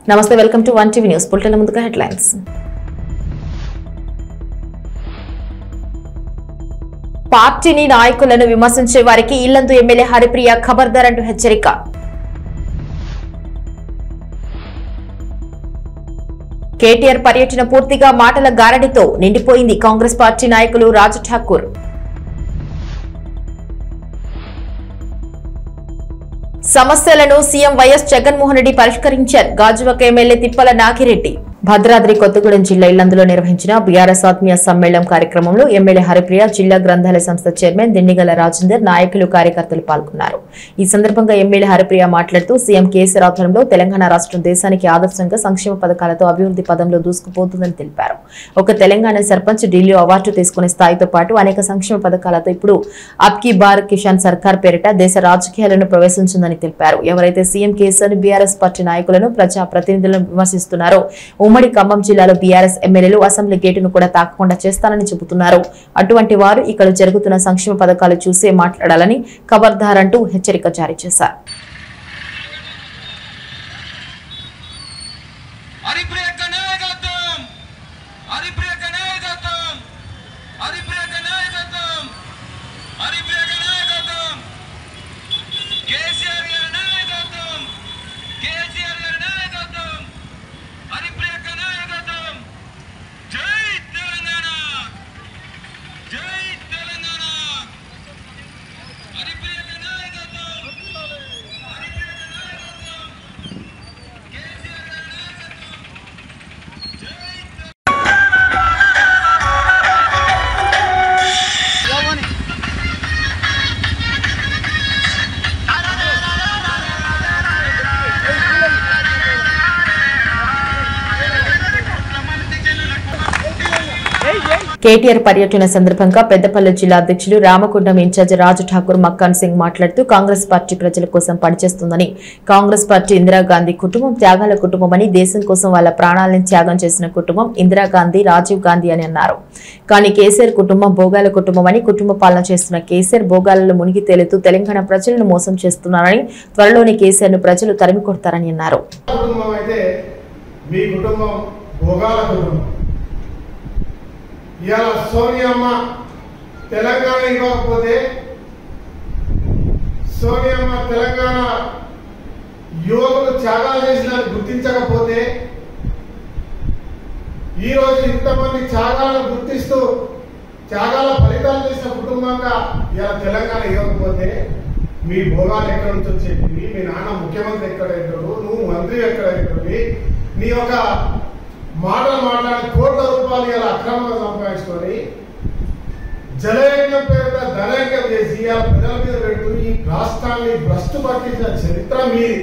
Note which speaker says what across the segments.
Speaker 1: నమస్తే welcome to one TV news bulletin ముందుగా headlines పార్టీని నాయకులను విమర్శించే వారికి ఇల్లందు ఎమ్మెల్యే హరిప్రియ ఖబర్దార్ అంటూ హెచ్చరిక కేటీఆర్ పర్యటన పూర్తిగా మాటల గారడితో నిండిపోయింది కాంగ్రెస్ పార్టీ నాయకులు రాజు ఠాకూర్ సమస్యలను సీఎం వైఎస్ జగన్మోహన్ రెడ్డి పరిష్కరించారు గాజువాక ఎమ్మెల్యే తిప్పల నాగిరెడ్డి భద్రాద్రి కొత్తగూడెం జిల్లా ఇల్లందులో నిర్వహించిన బీఆర్ఎస్ ఆత్మీయ సమ్మేళనం కార్యక్రమంలో ఎమ్మెల్యే హరిప్రియ జిల్లా గ్రంథాలయ సంస్థ చైర్మన్ దిండిగల రాజేందర్ నాయకులు కార్యకర్తలు పాల్గొన్నారు ఈ సందర్భంగా ఎమ్మెల్యే హరిప్రియ మాట్లాడుతూ సీఎం కేసీఆర్ ఆధ్వర్యంలో తెలంగాణ రాష్ట్రం దేశానికి ఆదర్శంగా సంక్షేమ పథకాలతో అభివృద్ధి పదంలో దూసుకుపోతుందని తెలిపారు ఒక తెలంగాణ సర్పంచ్ ఢిల్లీ అవార్డు తీసుకునే స్థాయితో పాటు అనేక సంక్షేమ పథకాలతో ఇప్పుడు అబ్కీ బార్ కిషాన్ సర్కార్ పేరిట దేశ రాజకీయాలను ప్రవేశించిందని తెలిపారు ఎవరైతే సీఎం కేసీఆర్ బీఆర్ఎస్ పార్టీ నాయకులను ప్రజా ప్రతినిధులను విమర్శిస్తున్నారో ఉమ్మడి ఖమ్మం జిల్లాలో బీఆర్ఎస్ ఎమ్మెల్యేలు అసెంబ్లీ గేటును కూడా తాకకుండా చేస్తానని చెబుతున్నారు అటువంటి వారు ఇక్కడ జరుగుతున్న సంక్షేమ పథకాలు చూసే మాట్లాడాలని ఖబర్దార్ అంటూ హెచ్చరిక జారీ చేశారు
Speaker 2: హరిప్రియ నాయకత్వం హరిప్రియ నాయకత్వం హరిప్రియ నాయకత్వం హరిప్రియ నాయకత్వం కేసీఆర్ గారి నాయకత్వం కేసీఆర్ గారి నాయకత్వం హరిప్రియ నాయకత్వం జై తెలంగాణ జై తెలంగాణ హరిప్రియ నాయకత్వం హరిప్రియ నాయకత్వం కేసీఆర్ గారి నాయకత్వం జై తెలంగాణ
Speaker 1: కేటీఆర్ పర్యటన సందర్భంగా పెద్దపల్లి జిల్లా అధ్యక్షులు రామకుండం ఇన్ఛార్జ్ రాజు ఠాకూర్ మక్కాన్ సింగ్ మాట్లాడుతూ కాంగ్రెస్ పార్టీ ప్రజల కోసం పనిచేస్తుందని కాంగ్రెస్ పార్టీ ఇందిరాగాంధీ కుటుంబం త్యాగాల కుటుంబమని దేశం కోసం వాళ్ళ ప్రాణాలను త్యాగం చేసిన కుటుంబం ఇందిరాగాంధీ రాజీవ్ గాంధీ అని అన్నారు కానీ కేసీఆర్ కుటుంబం భోగాల కుటుంబం అని కుటుంబ పాలన చేస్తున్న కేసీఆర్ భోగాలలో మునిగి తేలుతూ తెలంగాణ ప్రజలను మోసం చేస్తున్నారని త్వరలోనే కేసీఆర్ ను ప్రజలు తరిమి కొడతారని అన్నారు
Speaker 3: కుటుంబం అయితే మీ కుటుంబం భోగాల కుటుంబం ఇవాళ సోనియమ్మ తెలంగాణ ఇవ్వకపోతే సోనియమ్మ తెలంగాణ యువకులు త్యాగాలు చేసిన గుర్తించకపోతే ఈ రోజు ఇంతమంది త్యాగాలను గుర్తిస్తూ త్యాగాల ఫలితాలు చేసిన కుటుంబంగా ఇలా తెలంగాణ ఇవ్వకపోతే మీ భోగాలు ఎక్కడ నుంచి వచ్చేవి మీ నాన్న ముఖ్యమంత్రి ఎక్కడ ఎక్కడు నువ్వు మంత్రి ఎక్కడ ఎక్కడివి నీ యొక్క మాటలు మాట్లాడి కోట్ల రూపాయలు ఇలా అక్రమంగా సంపాదించుకొని జలయజ్ఞం పేరుతో ధనయజ్ఞం చేసి ఇలా ప్రజల మీద పెడుతూ ఈ రాష్ట్రాన్ని భ్రష్టు పట్టించిన చరిత్ర మీది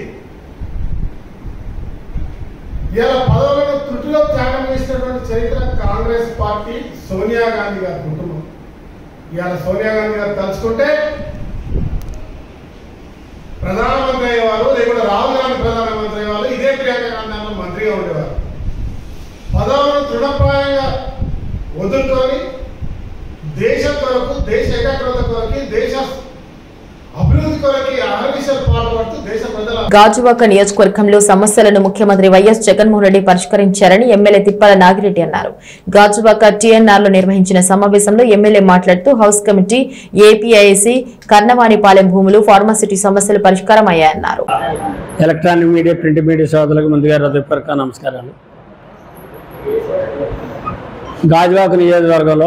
Speaker 3: ఇలా పదవులను త్రుటిలో త్యాగం చేసినటువంటి చరిత్ర కాంగ్రెస్ పార్టీ సోనియా గాంధీ గారి కుటుంబం ఇవాళ సోనియా గాంధీ గారు తలుచుకుంటే ప్రధానమంత్రి అయ్యేవారు లేకుంటే రాహుల్ గాంధీ ప్రధానమంత్రి అయ్యేవారు ఇదే ప్రియాంక గాంధీ అన్న మంత్రిగా ఉండేవారు పదవులను తృణప్రాయంగా వదులుకొని దేశం కొరకు దేశ ఏకాగ్రత కొరకు దేశ అభివృద్ధి కొరకు అహర్నిశలు పాటుపడుతూ దేశ ప్రజల
Speaker 1: గాజువాక నియోజకవర్గంలో సమస్యలను ముఖ్యమంత్రి వైఎస్ జగన్మోహన్ రెడ్డి పరిష్కరించారని ఎమ్మెల్యే తిప్పల నాగిరెడ్డి అన్నారు గాజువాక టీఎన్ఆర్ లో నిర్వహించిన సమావేశంలో ఎమ్మెల్యే మాట్లాడుతూ హౌస్ కమిటీ ఏపీఐసి కర్ణవాణిపాలెం భూములు ఫార్మాసిటీ సమస్యలు పరిష్కారం అయ్యాయన్నారు
Speaker 4: ఎలక్ట్రానిక్ మీడియా ప్రింట్ మీడియా సోదరులకు ముందుగా హృదయపూర్వక నమస్కారాలు గాజువాక నియోజకవర్గంలో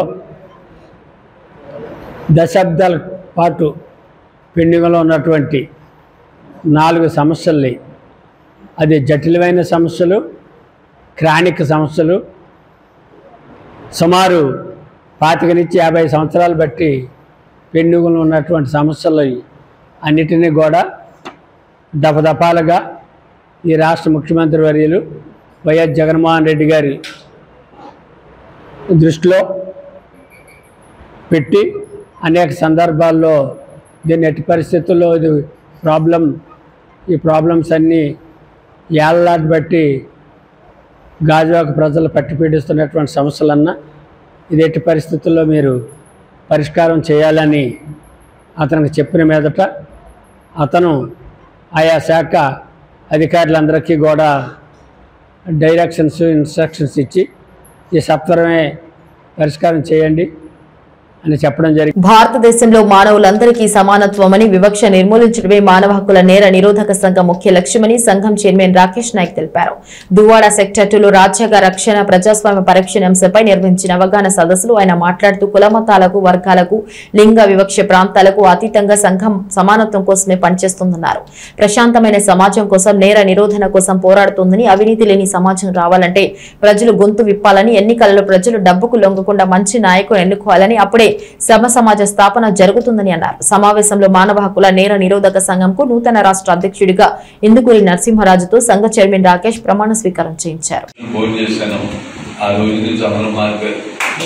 Speaker 4: దశాబ్దాల పాటు పెండింగ్లో ఉన్నటువంటి నాలుగు సమస్యల్ని అది జటిలమైన సమస్యలు క్రానిక్ సమస్యలు సుమారు పాతిక నుంచి యాభై సంవత్సరాలు బట్టి పెండింగ్లో ఉన్నటువంటి సమస్యలు అన్నిటినీ కూడా దపదపాలుగా ఈ రాష్ట్ర ముఖ్యమంత్రి వర్యులు వైఎస్ జగన్మోహన్ రెడ్డి గారి దృష్టిలో పెట్టి అనేక సందర్భాల్లో దీన్ని ఎట్టి పరిస్థితుల్లో ఇది ప్రాబ్లం ఈ ప్రాబ్లమ్స్ అన్నీ ఏళ్ళనాటి బట్టి గాజువాక ప్రజలు పట్టి పీడిస్తున్నటువంటి సమస్యలన్నా ఇది ఎట్టి పరిస్థితుల్లో మీరు పరిష్కారం చేయాలని అతనికి చెప్పిన మీదట అతను ఆయా శాఖ అధికారులందరికీ కూడా డైరెక్షన్స్ ఇన్స్ట్రక్షన్స్ ఇచ్చి ఈ సత్వరమే పరిష్కారం చేయండి అని చెప్పడం జరిగింది
Speaker 1: భారతదేశంలో మానవులందరికీ సమానత్వమని వివక్ష నిర్మూలించడమే మానవ హక్కుల నేర నిరోధక సంఘం ముఖ్య లక్ష్యమని సంఘం చైర్మన్ రాకేష్ నాయక్ తెలిపారు దువ్వాడ సెక్టర్ టూలో రాజ్యాంగ రక్షణ ప్రజాస్వామ్య పరిరక్షణ అంశంపై నిర్వహించిన అవగాహన సదస్సులో ఆయన మాట్లాడుతూ కులమతాలకు వర్గాలకు లింగ వివక్ష ప్రాంతాలకు అతీతంగా సంఘం సమానత్వం కోసమే పనిచేస్తుందన్నారు ప్రశాంతమైన సమాజం కోసం నేర నిరోధన కోసం పోరాడుతోందని అవినీతి లేని సమాజం రావాలంటే ప్రజలు గొంతు విప్పాలని ఎన్నికలలో ప్రజలు డబ్బుకు లొంగకుండా మంచి నాయకులు ఎన్నుకోవాలని అప్పుడే సమ సమాజ స్థాపన జరుగుతుందని అన్నారు సమావేశంలో మానవ హక్కుల నేర నిరోధక సంఘంకు నూతన రాష్ట్ర అధ్యక్షుడిగా ఇందుకూరి నరసింహరాజుతో సంఘ చైర్మన్ రాకేష్ ప్రమాణ స్వీకారం చేయించారు
Speaker 5: ఫోన్ చేశాను ఆ రోజు నుంచి అందరూ మారిపోయారు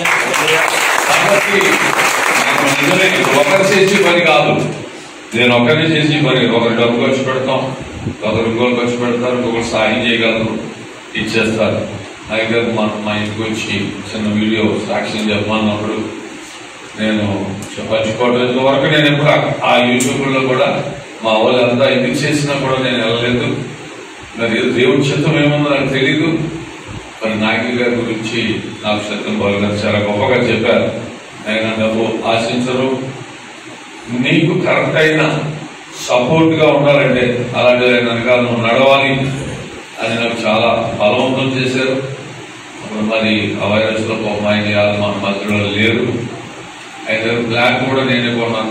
Speaker 5: కాబట్టి నాకు నిజమే ఒకరు చేసే పని కాదు నేను ఒకరిని చేసే పని ఒకరు డబ్బు ఖర్చు పెడతాం ఒకరు ఇంకోరు ఖర్చు పెడతారు ఇంకొకరు సాయం చేయగలరు ఇచ్చేస్తారు అయితే మన మా ఇంటికి వచ్చి చిన్న వీడియో సాక్ష్యం చెప్పమన్నప్పుడు నేను పంచుకోవడం వరకు నేను ఎప్పుడు ఆ- ఆ యూట్యూబ్లో కూడా మా వాళ్ళంతా ఎందుకు చేసినా కూడా నేను వెళ్ళలేదు మరి దేవుడి చిత్తం ఏముందో నాకు తెలీదు మరి నాయకుడి గారి గురించి నాకు సత్యం బాబు గారు చాలా గొప్పగా చెప్పారు ఆయన డబ్బు ఆశించరు నీకు కరెక్ట్ అయిన సపోర్ట్ గా ఉండాలంటే అలాంటి ఆయన వెనకాల నువ్వు నడవాలి అని నాకు చాలా బలవంతం చేశారు అప్పుడు మరి ఆ వైరస్ లో పాపం ఆయన ఇవాళ మన మధ్యలో లేరు అయితే బ్లాక్ కూడా నేనే కొన్నాను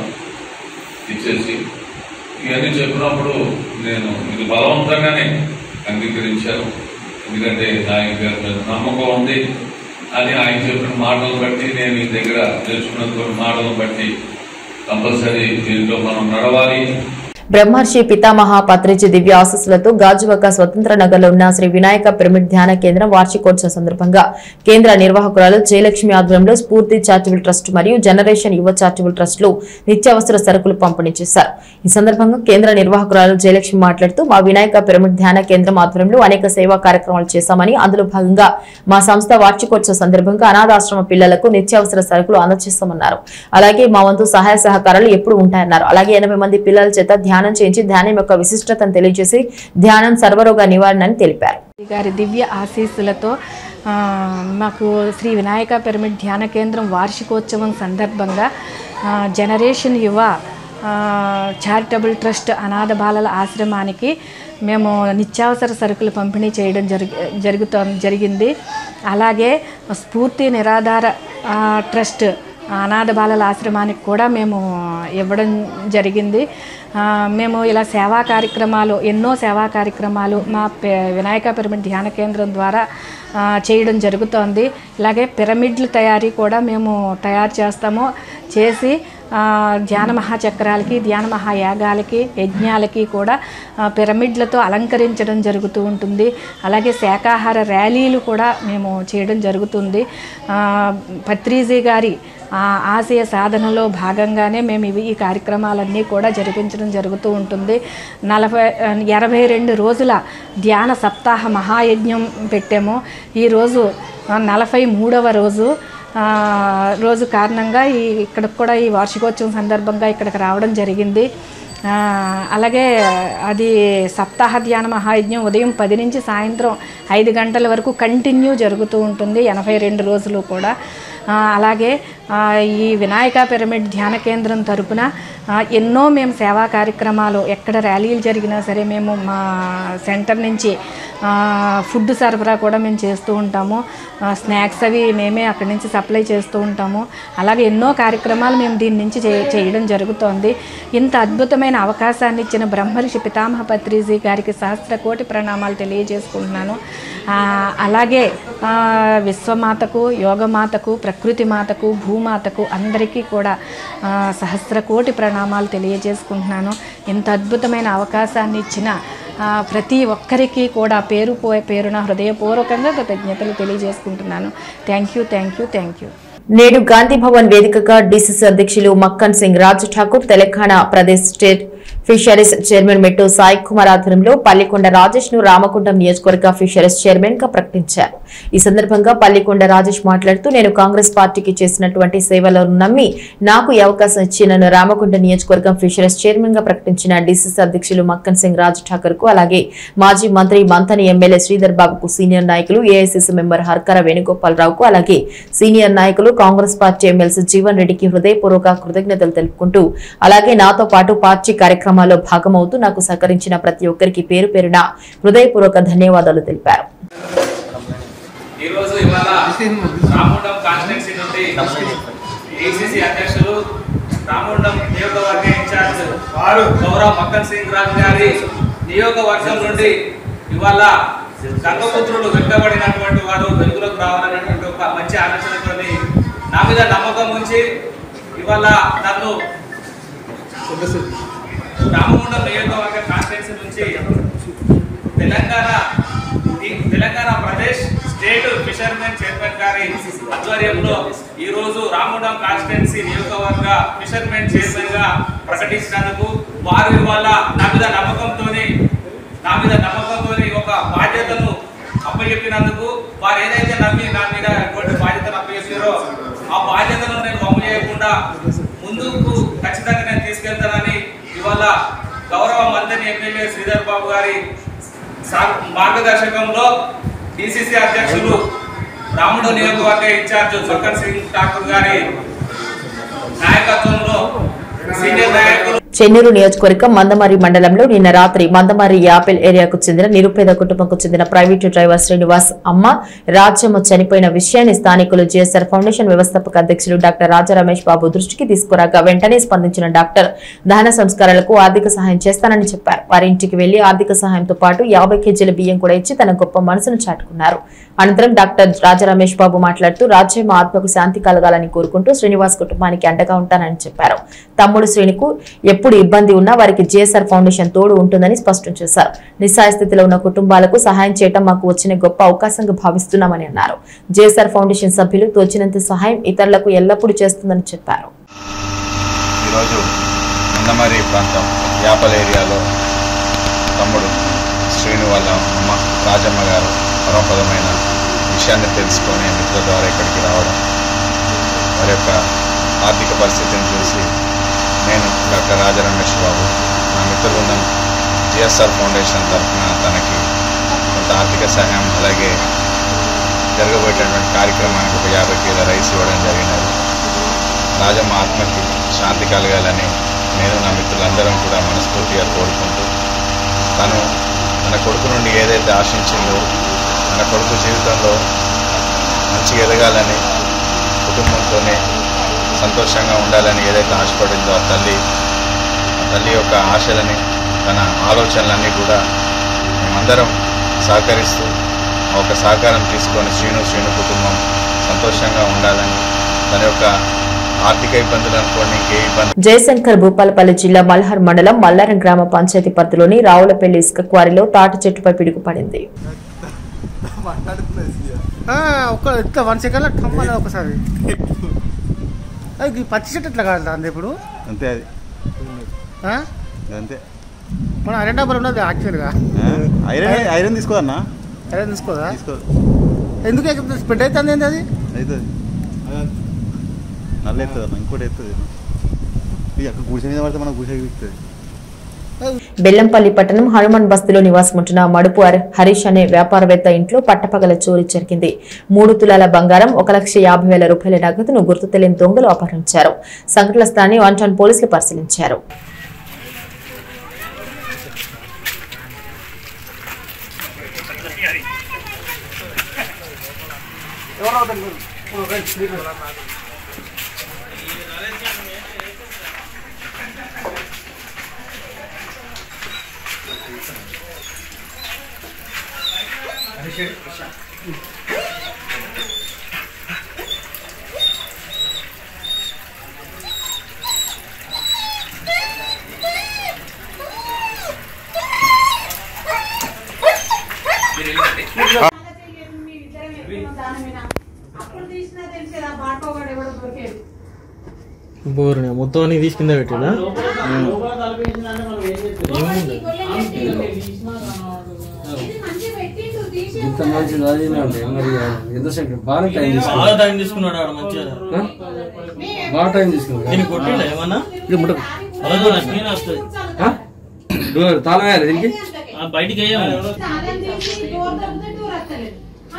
Speaker 5: ఇచ్చేసి ఇవన్నీ చెప్పినప్పుడు నేను ఇది బలవంతంగానే అంగీకరించాను ఎందుకంటే నాయక్ గారి మీద నమ్మకం ఉంది అని ఆయన చెప్పిన మాటలను బట్టి నేను ఈ దగ్గర నేర్చుకున్న కొన్ని మాటలను బట్టి కంపల్సరీ దీంట్లో మనం నడవాలి
Speaker 1: బ్రహ్మర్షి పితామహ పత్రిజి దివ్య ఆశస్సులతో గాజువాక స్వతంత్ర నగర్లో ఉన్న శ్రీ వినాయక పిరమిడ్ ధ్యాన కేంద్రం వార్షికోత్సవ సందర్భంగా కేంద్ర నిర్వాహకురాలు జయలక్ష్మి ఆధ్వర్యంలో స్ఫూర్తి చారిటబుల్ ట్రస్ట్ మరియు జనరేషన్ యువ చారిటబుల్ ట్రస్ట్ లో నిత్యావసర సరుకులు పంపిణీ చేశారు ఈ సందర్భంగా కేంద్ర నిర్వాహకురాలు జయలక్ష్మి మాట్లాడుతూ మా వినాయక పిరమిడ్ ధ్యాన కేంద్రం ఆధ్వర్యంలో అనేక సేవా కార్యక్రమాలు చేశామని అందులో భాగంగా మా సంస్థ వార్షికోత్సవ సందర్భంగా అనాథాశ్రమ పిల్లలకు నిత్యావసర సరుకులు అందజేస్తామన్నారు అలాగే మా వంతు సహాయ సహకారాలు ఎప్పుడు ఉంటాయన్నారు అలాగే ఎనభై మంది పిల్లల చేత ధ్యానం చేయించి ధ్యానం యొక్క విశిష్టతను తెలియజేసి ధ్యానం సర్వరోగ నివారణ అని తెలిపారు
Speaker 6: గారి దివ్య ఆశీస్సులతో ఆ, మాకు శ్రీ వినాయక పిరమిడ్ ధ్యాన కేంద్రం వార్షికోత్సవం సందర్భంగా ఆ, జనరేషన్ యువ ఆ, చారిటబుల్ ట్రస్ట్ అనాథ బాలల ఆశ్రమానికి మేము నిత్యావసర సరుకులు పంపిణీ చేయడం జరుగు జరుగుతో జరిగింది అలాగే స్ఫూర్తి నిరాధార ఆ, ట్రస్ట్ అనాథ బాలల ఆశ్రమానికి కూడా మేము ఇవ్వడం జరిగింది ఆ, మేము ఇలా సేవా కార్యక్రమాలు ఎన్నో సేవా కార్యక్రమాలు మా పి- వినాయక పిరమిడ్ ధ్యాన కేంద్రం ద్వారా ఆ, చేయడం జరుగుతోంది ఇలాగే పిరమిడ్ల తయారీ కూడా మేము తయారు చేస్తాము చేసి ఆ, ధ్యాన మహాచక్రాలకి ధ్యాన మహాయాగాలకి యజ్ఞాలకి కూడా ఆ, పిరమిడ్లతో అలంకరించడం జరుగుతూ ఉంటుంది అలాగే శాకాహార ర్యాలీలు కూడా మేము చేయడం జరుగుతుంది ఆ, పత్రిజీ గారి ఆ ఆశయ సాధనలో భాగంగానే మేము ఇవి ఈ కార్యక్రమాలన్నీ కూడా జరిపించడం జరుగుతూ ఉంటుంది నలభై ఎనభై రెండు రోజుల ధ్యాన సప్తాహ మహాయజ్ఞం పెట్టాము ఈరోజు ఆ, నలభై మూడవ రోజు ఆ, రోజు కారణంగా ఈ ఇక్కడికి కూడా ఈ వార్షికోత్సవం సందర్భంగా ఇక్కడికి రావడం జరిగింది ఆ, అలాగే అది సప్తాహ ధ్యాన మహాయజ్ఞం ఉదయం పది నుంచి సాయంత్రం ఐదు గంటల వరకు కంటిన్యూ జరుగుతూ ఉంటుంది ఎనభై రెండు రోజులు కూడా ఆ, అలాగే ఆ, ఈ వినాయక పిరమిడ్ ధ్యాన కేంద్రం తరపున ఆ, ఎన్నో మేము సేవా కార్యక్రమాలు ఎక్కడ ర్యాలీలు జరిగినా సరే మేము మా సెంటర్ నుంచి ఆ, ఫుడ్ సరఫరా కూడా మేము చేస్తూ ఉంటాము ఆ, స్నాక్స్ అవి మేమే అక్కడి నుంచి సప్లై చేస్తూ ఉంటాము అలాగే ఎన్నో కార్యక్రమాలు మేము దీని నుంచి చే చేయడం జరుగుతోంది ఇంత అద్భుతమైన అవకాశాన్ని ఇచ్చిన బ్రహ్మర్షి పితామహ పత్రిజీ గారికి సహస్ర కోటి ప్రణామాలు తెలియజేసుకుంటున్నాను ఆ, అలాగే ఆ, విశ్వమాతకు యోగమాతకు ప్రకృతి మాతకు భూమాతకు అందరికీ కూడా ఆ, సహస్ర కోటి ప్రణామాలు తెలియజేసుకుంటున్నాను ఇంత అద్భుతమైన అవకాశాన్ని ఇచ్చిన ఆ, ప్రతి ఒక్కరికి కూడా పేరు పోయే పేరున హృదయపూర్వకంగా కృతజ్ఞతలు తెలియజేసుకుంటున్నాను thank you thank you thank you
Speaker 1: నేడు గాంధీ భవన్ వేదికగా డీసీసీ అధ్యక్షులు Makkan Singh Raj Thakur Telangana Pradesh state fisheries chairman Mettu Sai Kumar ఆధ్వర్యంలో పల్లికొండ రాజేష్ ను రామకుండం నియోజకవర్గ ఫిషరీస్ చైర్మన్ గా ప్రకటించారు ఈ సందర్భంగా పల్లికొండ రాజేష్ మాట్లాడుతూ నేను కాంగ్రెస్ పార్టీకి చేసినటువంటి సేవలను నమ్మి నాకు ఈ అవకాశం ఇచ్చి నన్ను రామకుండ నియోజకవర్గం ఫిషరీస్ చైర్మన్ గా ప్రకటించిన డిసిసి అధ్యక్షులు మక్కన్ సింగ్ రాజ్ ఠాకర్ కు అలాగే మాజీ మంత్రి మంతని ఎమ్మెల్యే శ్రీధర్ బాబుకు సీనియర్ నాయకులు ఏఐసిసి మెంబర్ హర్కర వేణుగోపాలరావుకు అలాగే సీనియర్ నాయకులు కాంగ్రెస్ పార్టీ ఎమ్మెల్సీ జీవన్ రెడ్డికి హృదయపూర్వక కృతజ్ఞతలు తెలుపుకుంటూ అలాగే నాతో పాటు పార్టీ కార్యక్రమాల్లో భాగమవుతూ నాకు సహకరించిన ప్రతి ఒక్కరికి పేరు పేరున హృదయపూర్వక ధన్యవాదాలు తెలిపారు
Speaker 7: ఈరోజు ఇవాళ రామగుండం కాన్స్టిట్యున్సీ నుండి ఏసీసీ అధ్యక్షులు రామగుండం నియోజకవర్గ ఇన్ఛార్జ్ వారు గౌరవ్ మక్కన్ సింగ్ రాజు గారి నియోజకవర్గం నుండి ఇవాళ గంగపుత్రులు వెనుకబడినటువంటి వారు వెలుగులోకి రావాలనేటువంటి ఒక మంచి ఆలోచనతో నా మీద నమ్మకం ఉంచి ఇవాళ నన్ను రామగుండం నియోజకవర్గ కాన్స్టిట్యున్సీ నుంచి తెలంగాణ ఈ Telangana Pradesh state fishermen chairman గారి ఆధ్వర్యంలో ఈ రోజు రామగుండం కాన్స్టిట్యున్సీ నియోజకవర్గ ఫిషర్మెన్ చైర్మన్ గా ప్రకటించినందుకు వారు ఇవాళ నా మీద నమ్మకంతోని నా మీద నమ్మకంతోని ఒక బాధ్యతను అప్పచెప్పినందుకు వారు ఏదైతే నమ్మి నా మీద ఎటువంటి బాధ్యతను అప్పచెప్పారో ఆ బాధ్యతను నేను వమ్ము చేయకుండా ముందుకు ఖచ్చితంగా నేను తీసుకెళ్తానని ఇవాళ గౌరవ మంత్రి ఎమ్మెల్యే శ్రీధర్ బాబు గారి సా- మార్గదర్శకంలో డిసిసి అధ్యక్షులు రాముడు నియోజకవర్గ ఇన్ఛార్జ్ మక్కన్ సింగ్ ఠాకూర్ గారి నాయకత్వంలో సీనియర్ నాయకులు
Speaker 1: చెన్నూరు నియోజకవర్గం మందమారి మండలంలో నిన్న రాత్రి మందమారి యాపిల్ ఏరియాకు చెందిన నిరుపేద కుటుంబంకు చెందిన ప్రైవేటు డ్రైవర్ శ్రీనివాస్ అమ్మ రాజ్యమ్మ చనిపోయిన విషయాన్ని స్థానికులు జేఎస్ఆర్ ఫౌండేషన్ వ్యవస్థాపక అధ్యక్షులు డాక్టర్ రాజా రమేష్ బాబు దృష్టికి తీసుకురాగా వెంటనే స్పందించిన డాక్టర్ దహన సంస్కారాలకు ఆర్థిక సహాయం చేస్తానని చెప్పారు వారి ఇంటికి వెళ్లి ఆర్థిక సహాయంతో పాటు యాభై కేజీల బియ్యం కూడా ఇచ్చి తన గొప్ప మనసును చాటుకున్నారు అనంతరం డాక్టర్ రాజా రమేష్ బాబు మాట్లాడుతూ రాజ్యమ్మ ఆత్మకు శాంతి కలగాలని కోరుకుంటూ శ్రీనివాస్ కుటుంబానికి అండగా ఉంటానని చెప్పారు తమ్ముడు శ్రేణికు ఎప్పుడు ఇబ్బంది ఉన్నా వారికి జేఎస్ఆర్ ఫౌండేషన్ తోడు ఉంటుందని స్పష్టం చేశారు నిస్సాయ స్థితిలో ఉన్న కుటుంబాలకు సహాయం చేయటం మాకు వచ్చిన గొప్ప అవకాశంగా భావిస్తున్నామని అన్నారు జేఎస్ఆర్ ఫౌండేషన్ సభ్యులు తోచినంత సహాయం ఇతరులకు ఎల్లప్పుడూ చేస్తుందని చెప్పారు
Speaker 8: ఈరోజు మందమరి ప్రాంతం యాపల్ ఏరియాలో తమ్ముడు శ్రీను వాళ్ళ అమ్మ రాజమ్మ గారు పరమపదమైన విషయాన్ని తెలుసుకొని మిత్రుల ద్వారా ఇక్కడికి రావడం వారి యొక్క ఆర్థిక పరిస్థితిని చూసి నేను డాక్టర్ రాజా రమేష్ బాబు నా మిత్ర బృందం జిఎస్ఆర్ ఫౌండేషన్ తరఫున తనకి కొంత ఆర్థిక సహాయం అలాగే జరగబోయేటటువంటి కార్యక్రమానికి ఒక యాభై కిలో రైస్ ఇవ్వడం జరిగినది రాజమ్మ ఆత్మకి శాంతి కలగాలని నేను నా మిత్రులందరం కూడా మనస్ఫూర్తిగా కోరుకుంటూ తను తన కొడుకు నుండి ఏదైతే ఆశించిందో తన కొడుకు జీవితంలో మంచిగా ఎదగాలని కుటుంబంతోనే సంతోషంగా ఉండాలని ఏదైతే ఆశపడిందో ఆ తల్లి ఆ తల్లి యొక్క ఆశలని తన ఆలోచనలన్నీ కూడా మేమందరం సహకరిస్తూ ఆ ఒక సహకారం తీసుకొని శ్రీను శ్రీను కుటుంబం సంతోషంగా ఉండాలని తన యొక్క ఆర్థిక ఇబ్బందులు అనుకోండి ఇంకే ఇబ్బంది
Speaker 1: జయశంకర్ భూపాలపల్లి జిల్లా మల్హర్ మండలం మల్లారం గ్రామ పంచాయతీ పరిధిలోని రావులపల్లి ఇసుక క్వారీలో తాటి చెట్టుపై పిడుగుపడింది
Speaker 9: ఆ, ఒక్క ఇట్లా వన్ సెకండ్లో కమ్మని ఒకసారి అది ఈ పచ్చి చెట్టు ఎట్లా కాదు అంది ఇప్పుడు
Speaker 8: అంతే అది
Speaker 9: ఆ?
Speaker 8: అంతే
Speaker 9: మన ఐరన్ డబ్బర్ ఉన్నది యాక్చువల్గా
Speaker 8: ఐరన్ ఐరన్ తీసుకోదన్నా
Speaker 9: ఐరన్ తీసుకోదా
Speaker 8: తీసుకో
Speaker 9: ఎందుకు స్ప్రెడ్ అవుతుంది ఏంది అది
Speaker 8: అవుతుంది నల్ల ఎత్తుంది అన్న ఇంకోటి ఎత్తుంది ఇది అక్కడ గుడిసె మీద పడితే మనకు గుడిసె ఎగురుతుంది
Speaker 1: బెల్లంపల్లి పట్టణం హనుమాన్ బస్తీలో నివాసముంటున్న మడుపు హరి- హరీష్ అనే వ్యాపారవేత్త ఇంట్లో పట్టపగల చోరీ జరిగింది మూడు తులాల బంగారం ఒక లక్ష యాభై వేల రూపాయల నగదును గుర్తు తెలియని దొంగలు అపహరించారు సంఘటన స్థానాన్ని వన్ టౌన్ పోలీసులు పరిశీలించారు
Speaker 10: అప్పుడు తీసినా తెలిసేది ఆ బాటోగాడు ఎవడో దొరికేది
Speaker 11: బోర్ని మొత్తం అన్ని తీసుకుందా పెట్టినా
Speaker 9: లోపల తలపేసిందంటే మనం ఏం
Speaker 10: ఇది మంచి పెట్టిండు తీసి
Speaker 11: ఇంత మంచి చదివినా అంటే మరి ఎంతసేపు బాగా టైం
Speaker 12: బాగా
Speaker 11: తీసుకున్నాడు
Speaker 12: టైం తీసుకున్నాడు ఆడ మంచిగా
Speaker 11: బాగా టైం తీసుకున్నాడు
Speaker 12: దీన్ని కొట్టిండా ఏమన్నా
Speaker 11: ఇది ముట్టకు.
Speaker 12: అలాగే నేను వస్తుంది
Speaker 11: ఆ? డోర్ తాళం వేయాలి దీనికి
Speaker 12: బయటికి వేయము
Speaker 10: తాళం తీసి డోర్ తగ్గితే డోర్ వస్తలేదు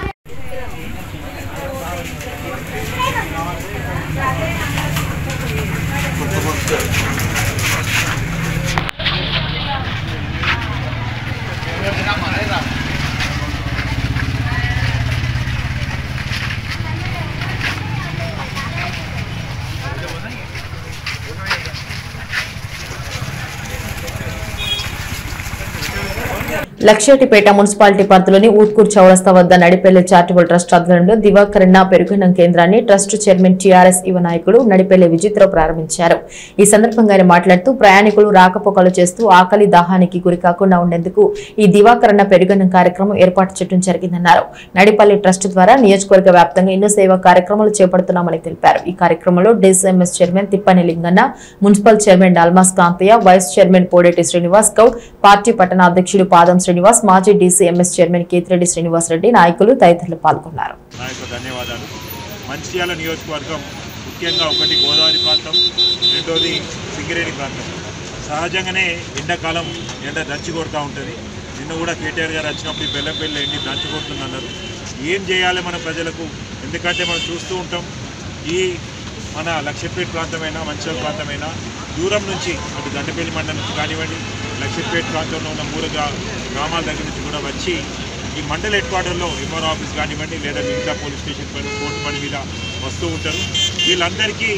Speaker 1: లక్షేటిపేట మున్సిపాలిటీ పరిధిలోని ఊత్కూర్ చౌరస్తా వద్ద నడిపెల్లి చారిటబుల్ ట్రస్ట్ ఆధ్వర్యంలో దివాకరణ పెరుగన్నం కేంద్రాన్ని ట్రస్ట్ చైర్మన్ టీఆర్ఎస్ యువ నాయకుడు నడిపెల్లి విజిత్రావు ప్రారంభించారు ఈ సందర్భంగా ఆయన మాట్లాడుతూ ప్రయాణికులు రాకపోకలు చేస్తూ ఆకలి దాహానికి గురి కాకుండా ఉండేందుకు ఈ దివాకరణ పెరుగన్నం కార్యక్రమం ఏర్పాటు చేయడం జరిగిందన్నారు నడిపల్లి ట్రస్ట్ ద్వారా నియోజకవర్గ వ్యాప్తంగా ఎన్నో సేవా కార్యక్రమాలు చేపడుతున్నామని తెలిపారు ఈ కార్యక్రమంలో DSMS chairman Thippani Linganna municipal chairman డాల్మాస్ Kanthaiah vice chairman Podeti Srinivas Goud party పట్టణ అధ్యక్షుడు పాదం శ్రీనివాస్ మాజీ డీసీఎంఎస్ చైర్మన్ కేతిరెడ్డి శ్రీనివాస్ రెడ్డి నాయకులు తదితరులు పాల్గొన్నారు
Speaker 13: నా యొక్క ధన్యవాదాలు మంచిర్యాల నియోజకవర్గం ముఖ్యంగా ఒకటి గోదావరి ప్రాంతం రెండోది సింగరేణి ప్రాంతం సహజంగానే ఎండాకాలం ఎండ దంచి కొడుతూ ఉంటుంది నిన్న కూడా కేటీఆర్ గారు వచ్చినప్పుడు ఈ బెల్లంపల్లి ఎండి దంచి కొడుతుంది అన్నారు ఏం చేయాలి మన ప్రజలకు ఎందుకంటే మనం చూస్తూ ఉంటాం ఈ మన లక్షపేట ప్రాంతమైనా మంచిర్యాల ప్రాంతమైనా దూరం నుంచి అటు దండపల్లి మండలం నుంచి కానివ్వండి లక్షపేట ప్రాంతంలో ఉన్న మూల గ్రా- గ్రామాల దగ్గర నుంచి కూడా వచ్చి ఈ మండల హెడ్ క్వార్టర్లో ఎంఆర్ ఆఫీస్ కానివ్వండి లేదా మిగతా పోలీస్ స్టేషన్ పని కోర్టు పని మీద వస్తూ ఉంటారు వీళ్ళందరికీ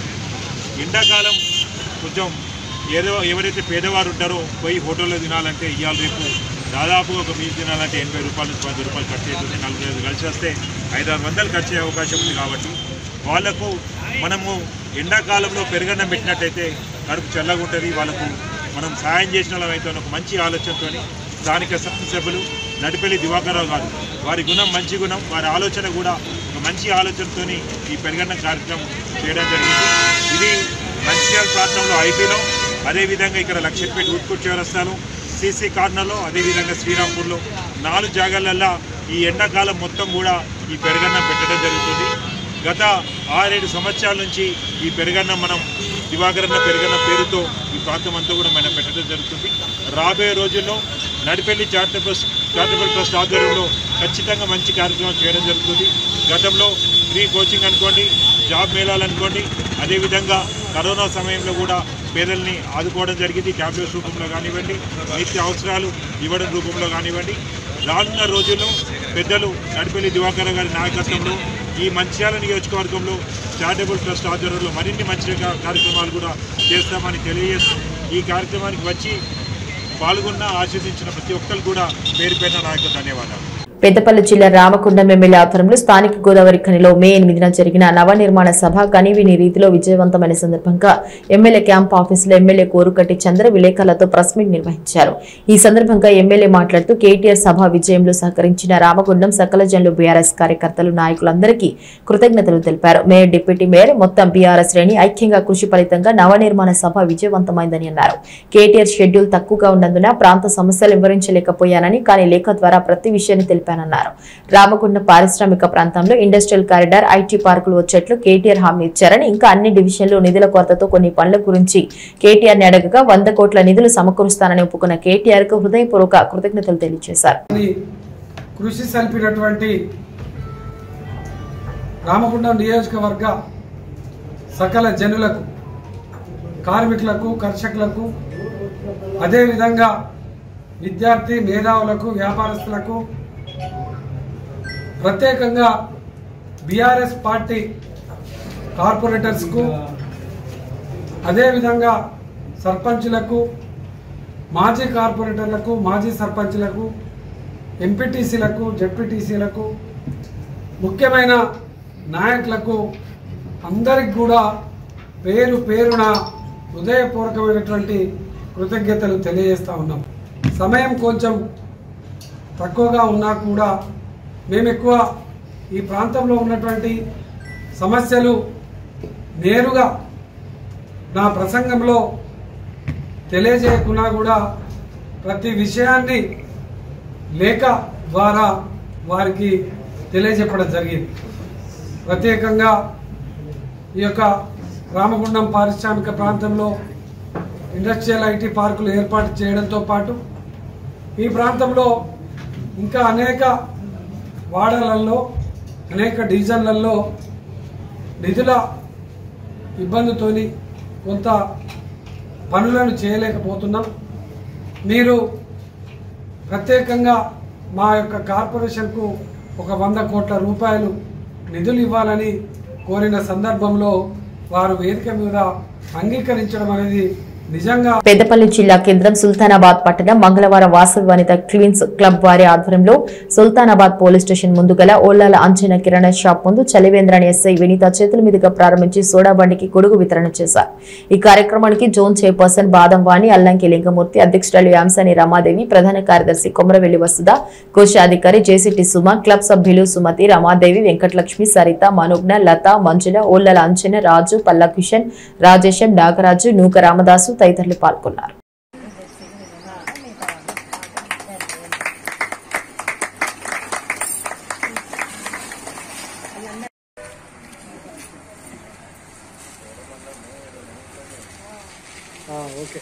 Speaker 13: ఎండాకాలం కొంచెం ఏదో ఎవరైతే పేదవారు ఉంటారో పోయి హోటల్లో తినాలంటే ఇవాళ రేపు దాదాపు ఒక మీల్ తినాలంటే ఎనభై రూపాయల నుంచి పది రూపాయలు ఖర్చు అవుతుంది నలభై ఐదు కలిసి వస్తే ఐదు ఆరు వందలు ఖర్చు అయ్యే అవకాశం ఉంది కాబట్టి వాళ్ళకు మనము ఎండాకాలంలో పెరుగన్నం పెట్టినట్టయితే కడుపు చల్లగా ఉంటుంది వాళ్ళకు మనం సాయం చేసిన వాళ్ళమైతే ఒక మంచి ఆలోచనతో స్థానిక శాసనసభ్యులు నడిపెల్లి దివాకర్రావు గారు వారి గుణం మంచి గుణం వారి ఆలోచన కూడా ఒక మంచి ఆలోచనతో ఈ పెరుగన్న కార్యక్రమం చేయడం జరిగింది ఇది మంచిర్యాల ప్రాంతంలో ఐపీలో అదేవిధంగా ఇక్కడ లక్షపేట ఉత్కూర్ చౌరస్తాలో సీసీ కార్నర్లో అదేవిధంగా శ్రీరాంపూర్లో నాలుగు జాగాలల్లో ఈ ఎండాకాలం మొత్తం కూడా ఈ పెరుగన్నం పెట్టడం జరుగుతుంది గత ఆరేడు సంవత్సరాల నుంచి ఈ పెరుగన్నం మనం దివాకరన్న పెరుగన్న పేరుతో ఈ ప్రాంతం అంతా కూడా మనం పెట్టడం జరుగుతుంది రాబోయే రోజుల్లో నడిపెల్లి చారిటబుల్ చారిటబుల్ ట్రస్ట్ ఆధ్వర్యంలో ఖచ్చితంగా మంచి కార్యక్రమం చేయడం జరుగుతుంది గతంలో ఫ్రీ కోచింగ్ అనుకోండి జాబ్ మేళాలు అనుకోండి అదేవిధంగా కరోనా సమయంలో కూడా పేదల్ని ఆదుకోవడం జరిగింది ట్యాబ్లెట్స్ రూపంలో కానివ్వండి నిత్య అవసరాలు ఇవ్వడం రూపంలో కానివ్వండి రానున్న రోజుల్లో పెద్దలు నడిపెల్లి దివాకర్ గారి నాయకత్వంలో ఈ మంచిర్యాల నియోజకవర్గంలో చారిటబుల్ ట్రస్ట్ ఆధ్వర్యంలో మరిన్ని మంచి కా- కార్యక్రమాలు కూడా చేస్తామని తెలియజేస్తూ ఈ కార్యక్రమానికి వచ్చి పాల్గొన్న ఆశీర్దించిన ప్రతి ఒక్కరు కూడా పేరు పేరున నా యొక్క ధన్యవాదాలు
Speaker 1: పెద్దపల్లి జిల్లా రామకుండం ఎమ్మెల్యే ఆధ్వర్యంలో స్థానిక గోదావరి ఖనిలో మే ఎనిమిదిన జరిగిన నవనిర్మాణ సభ కనివిని రీతిలో విజయవంతమైన సందర్భంగా ఎమ్మెల్యే క్యాంప్ ఆఫీసులో ఎమ్మెల్యే కోరుకట్టి చంద్ర విలేకరులతో ప్రెస్ మీట్ నిర్వహించారు ఈ సందర్భంగా ఎమ్మెల్యే మాట్లాడుతూ కేటీఆర్ సభ విజయంలో సహకరించిన రామగుండం సకల జనులు బీఆర్ఎస్ కార్యకర్తలు నాయకులందరికీ కృతజ్ఞతలు తెలిపారు మేయర్ డిప్యూటీ మేయర్ మొత్తం బీఆర్ఎస్ శ్రేణి ఐక్యంగా కృషి ఫలితంగా నవనిర్మాణ సభ విజయవంతమైందని అన్నారు కేటీఆర్ షెడ్యూల్ తక్కువగా ఉన్నందున ప్రాంత సమస్యలు వివరించలేకపోయానని కానీ లేఖ ద్వారా ప్రతి విషయాన్ని తెలిపానన్నారు రామగుండం పారిశ్రామిక ప్రాంతంలో ఇండస్ట్రియల్ కారిడార్ ఐటీ పార్కులు వచ్చేట్లు కేటీఆర్ హామీ ఇచ్చారని ఇంకా అన్ని డివిజన్లు నిధుల కొరతతో కొన్ని పనుల గురించి కేటీఆర్ ని అడగగా వంద కోట్ల నిధులు సమకూరుస్తానని ఒప్పుకున్న కేటీఆర్ కు హృదయపూర్వక కృతజ్ఞతలు తెలియజేశారు
Speaker 14: కృషి సల్పినటువంటి రామగుండం నియోజకవర్గ సకల జనులకు కార్మికులకు కర్షకులకు అదేవిధంగా విద్యార్థి మేధావులకు వ్యాపారస్తులకు ప్రత్యేకంగా బీఆర్ఎస్ పార్టీ కార్పొరేటర్స్కు అదేవిధంగా సర్పంచులకు మాజీ కార్పొరేటర్లకు మాజీ సర్పంచులకు ఎంపీటీసీలకు జడ్పీటీసీలకు ముఖ్యమైన నాయకులకు అందరికి కూడా పేరు పేరున హృదయపూర్వకమైనటువంటి కృతజ్ఞతలు తెలియజేస్తా ఉన్నాం సమయం కొంచెం తక్కువగా ఉన్నా కూడా మేము ఎక్కువ ఈ ప్రాంతంలో ఉన్నటువంటి సమస్యలు నేరుగా నా ప్రసంగంలో తెలియజేయకున్నా కూడా ప్రతి విషయాన్ని లేఖ ద్వారా వారికి తెలియజెప్పడం జరిగింది ప్రత్యేకంగా ఈ యొక్క రామగుండం పారిశ్రామిక ప్రాంతంలో ఇండస్ట్రియల్ ఐటీ పార్కులు ఏర్పాటు చేయడంతో పాటు ఈ ప్రాంతంలో ఇంకా అనేక వాడలలో అనేక డివిజన్లలో నిధుల ఇబ్బందితోని కొంత పనులను చేయలేకపోతున్నాం మీరు ప్రత్యేకంగా మా యొక్క కార్పొరేషన్కు ఒక వంద కోట్ల రూపాయలు నిధులు ఇవ్వాలని కోరిన సందర్భంలో వారు వేదిక మీద అంగీకరించడం అనేది నిజంగా
Speaker 1: పెద్దపల్లి జిల్లా కేంద్రం సుల్తానాబాద్ పట్టణం మంగళవారం వాసవి వనిత క్లీన్స్ క్లబ్ వారి ఆధ్వర్యంలో సుల్తానాబాద్ పోలీస్ స్టేషన్ ముందు గల ఓల్లాల అంచన కిరాణా షాప్ ముందు చలివేంద్రాని ఎస్ఐ వినీత చేతుల మీదుగా ప్రారంభించి సోడా బండికి గొడుగు వితరణ చేశారు ఈ కార్యక్రమానికి జోన్ చైర్పర్సన్ బాదం వాణి అల్లంకి లింగమూర్తి అధ్యక్షురాలు యాంసాని రమాదేవి ప్రధాన కార్యదర్శి కొమరవెల్లి వసుద కోశాధికారి జేసిటి సుమ క్లబ్ సభ్యులు సుమతి రమాదేవి వెంకటలక్ష్మి సరిత మనోజ్ఞ లత మంజుల ఓల్లాల అంచన రాజు పల్లా కిషన్ రాజేశం నాగరాజు నూక రామదాసు తదితరులు పాల్గొన్నారు
Speaker 9: ఓకే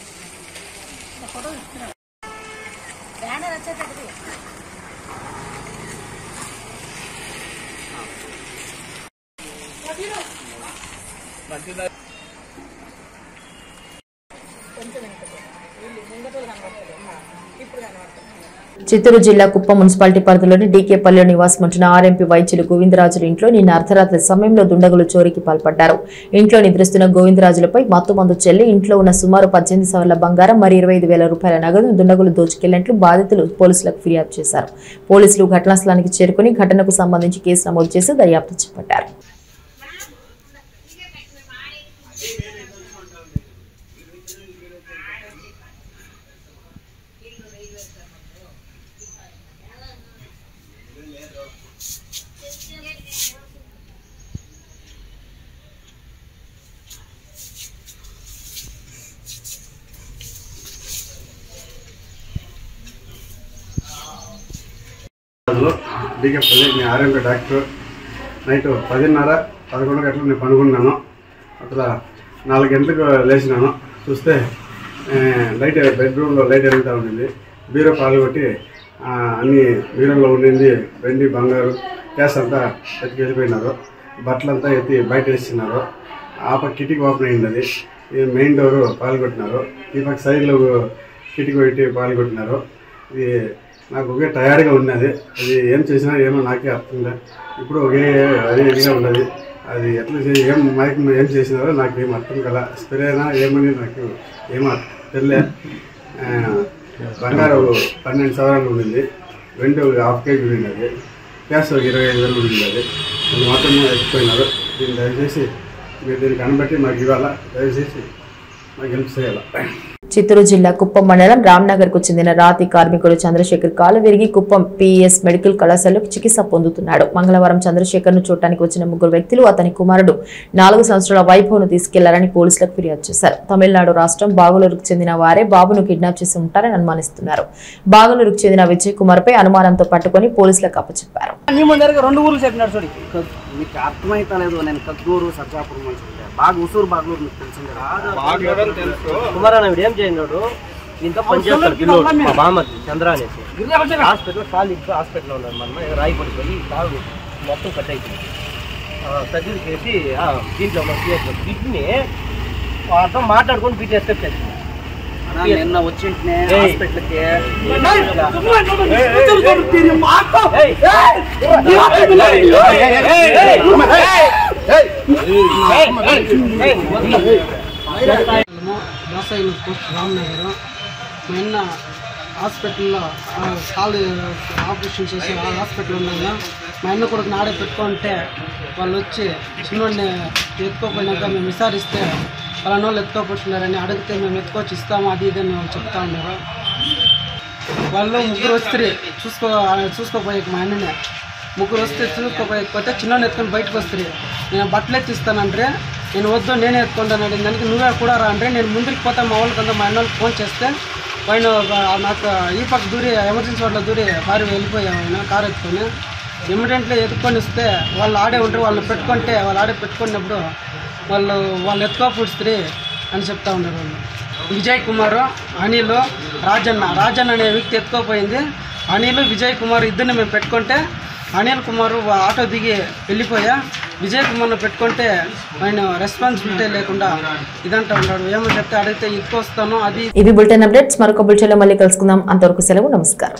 Speaker 1: చిత్తూరు జిల్లా కుప్పం మున్సిపాలిటీ పరిధిలోని డీకేపల్లిలో నివాసం ఉంటున్న ఆర్ఎంపీ వైద్యులు గోవిందరాజుల ఇంట్లో నిన్న అర్ధరాత్రి సమయంలో దుండగులు చోరీకి పాల్పడ్డారు ఇంట్లో నిద్రిస్తున్న గోవిందరాజులపై మత్తు మందు చెల్లి ఇంట్లో ఉన్న సుమారు పద్దెనిమిది సవర్ల బంగారం మరి ఇరవై ఐదు వేల రూపాయల నగదు దుండగులు దోచుకెళ్లినట్లు బాధితులు పోలీసులకు ఫిర్యాదు చేశారు పోలీసులు ఘటనా స్థలానికి చేరుకుని ఘటనకు సంబంధించి కేసు నమోదు చేసి దర్యాప్తు చేపట్టారు
Speaker 15: డీకే పల్లె నేను ఆర్ఎంపీ డాక్టర్ నైట్ పదిన్నర పదకొండు గంటలకు నేను పనుకున్నాను అట్లా నాలుగు గంటలకు లేచినాను చూస్తే ఆ, లైట్ బెడ్రూమ్లో లైట్ వెలుగుతూ ఉండింది బీరో పాలు కొట్టి ఆ, అన్ని బీరోలో ఉండింది వెండి బంగారు గ్యాస్ అంతా ఎత్తుకు వెళ్ళిపోయినారు బట్టలంతా ఎత్తి బయట వేస్తున్నారు ఆ పక్క కిటికీ ఓపెన్ అయింది అది ఈ మెయిన్ డోరు పాలు కొట్టినారు ఈ పక్క సైడ్లో కిటికీ పెట్టి పాలు కొట్టినారు ఇది నాకు ఒకే టయర్డ్గా ఉన్నది అది ఏం చేసినా ఏమో నాకే అర్థం లేదు ఇప్పుడు ఒకే అదే ఇదిగా ఉన్నది అది ఎట్లా చే ఏం మైక్ ఏం చేసినారో నాకు ఏం అర్థం కల స్ప్రేనా ఏమని నాకు ఏమో తెలియలే ఆ, బంగారం పన్నెండు సవరాలు ఉండింది వెండి ఒక హాఫ్ కేజీ ఉండింది అది గ్యాస్ ఒక ఇరవై ఐదు వేలు ఉండింది అది అది మొత్తం ఎక్కిపోయినారు దీన్ని దయచేసి మీరు దీన్ని కనబట్టి మాకు ఇవ్వాలా దయచేసి మాకు హెల్ప్ చేయాలా
Speaker 1: చిత్తూరు జిల్లా కుప్పం మండలం రామ్నగర్ కు చెందిన రాతి కార్మికుడు చంద్రశేఖర్ కాలు విరిగి కుప్పం పిఎస్ మెడికల్ కళాశాలలో చికిత్స పొందుతున్నాడు మంగళవారం చంద్రశేఖర్ ను చూడటానికి వచ్చిన ముగ్గురు వ్యక్తులు అతని కుమారుడు నాలుగు సంవత్సరాల వైభవ్ను తీసుకెళ్లారని పోలీసులకు ఫిర్యాదు చేశారు తమిళనాడు రాష్ట్రం బాగులూరుకు చెందిన వారే బాబును కిడ్నాప్ చేసి ఉంటారని అనుమానిస్తున్నారు బాగులూరుకు చెందిన విజయ్ కుమార్ పై అనుమానంతో పట్టుకుని పోలీసులకు అప్పచెప్పారు
Speaker 16: నీ ముందరగా రెండు ఊర్లు చెప్పినాడు చూడు మీకు అర్థమైతలేదు నేను కద్దూరు సజ్జాపురం మనిషి బాగా ఉసూరు బాగలూరు మీకు తెలిసింది
Speaker 17: బాగలూరు అని తెలుసు.
Speaker 16: కుమారాయణ వీడు ఏం చేయండు ఇంత పనిచేస్తాడు పిల్లోడు మా బామ్మది చంద్ర అనేసి హాస్పిటల్ కాలు ఇచ్చి హాస్పిటల్లో ఉన్నాడు మన రాయి పడిపోయి కాలు మొత్తం కట్ అయిపోయింది సర్జరీ చేసి ఆ, దీంట్లో మన పిఎస్ కిడ్నీ వాటితో మాట్లాడుకొని పీటీఎస్కే చేసింది
Speaker 17: నిన్న వచ్చింటే
Speaker 16: ఏయ్.
Speaker 17: హాస్పిటల్కి
Speaker 18: వ్యవసాయం పోస్ట్ రామ్నగర్ మా అన్న హాస్పిటల్లో ఆ, కాలు ఆపరేషన్ చేసి ఆ హాస్పిటల్ ఉన్నాను మా అన్న కొడుకు నాడే పెట్టుకుంటే వాళ్ళు వచ్చి చిన్నోడిని ఎత్తుకోపోయినాక మేము విచారిస్తే వాళ్ళ వాళ్ళు ఎత్తుకోపోతున్నారని అడిగితే మేము ఎత్తుకొచ్చి ఇస్తాము అది ఇది అని వాళ్ళు చెప్తా ఉన్నారు వాళ్ళు ముగ్గురు వస్తే చూసుకో చూసుకోపోయే మా అన్ననే ముగ్గురు వస్తే చూసుకోపోయకపోతే చిన్న ఎత్తుకొని బయటకు వస్తారు నేను బట్టలు ఎత్తిస్తానంటే నేను వద్దు నేనే ఎత్తుకుంటాను అడిగిన దానికి నువ్వే కూడా రా అంటే నేను ముందుకు పోతా మా వాళ్ళకంతా మా అన్న వాళ్ళకి ఫోన్ చేస్తే పైన ఒక- నాకు ఈ పక్క దూరి ఎమర్జెన్సీ వాటిలో దూరి భారీ వెళ్ళిపోయాము ఆయన కారు ఎత్తుకొని ఇమ్మీడియట్లీ ఎత్తుకొని వస్తే వాళ్ళు ఆడే ఉంటారు వాళ్ళు పెట్టుకుంటే వాళ్ళు ఆడే పెట్టుకున్నప్పుడు వాళ్ళు వాళ్ళు ఎత్తుకో పుడుస్తుంది అని చెప్తా ఉన్నారు వాళ్ళు విజయ్ కుమార్ అనిల్ రాజన్న రాజన్న అనే వ్యక్తి ఎత్తుకోపోయింది అనిల్ విజయ్ కుమార్ ఇద్దరిని మేము పెట్టుకుంటే అనిల్ కుమార్ ఆటో దిగి వెళ్ళిపోయా విజయ్ కుమార్ను పెట్టుకుంటే ఆయన రెస్పాన్సిబిలిటీ లేకుండా ఇదంటా ఉన్నాడు ఏమో చెప్తే అడిగితే ఎత్తుకొస్తాను అది
Speaker 1: ఇవి బులెటిన్ అప్డేట్స్ మరొక బులెటిన్లో మళ్ళీ కలుసుకుందాం అంతవరకు సెలవు నమస్కారం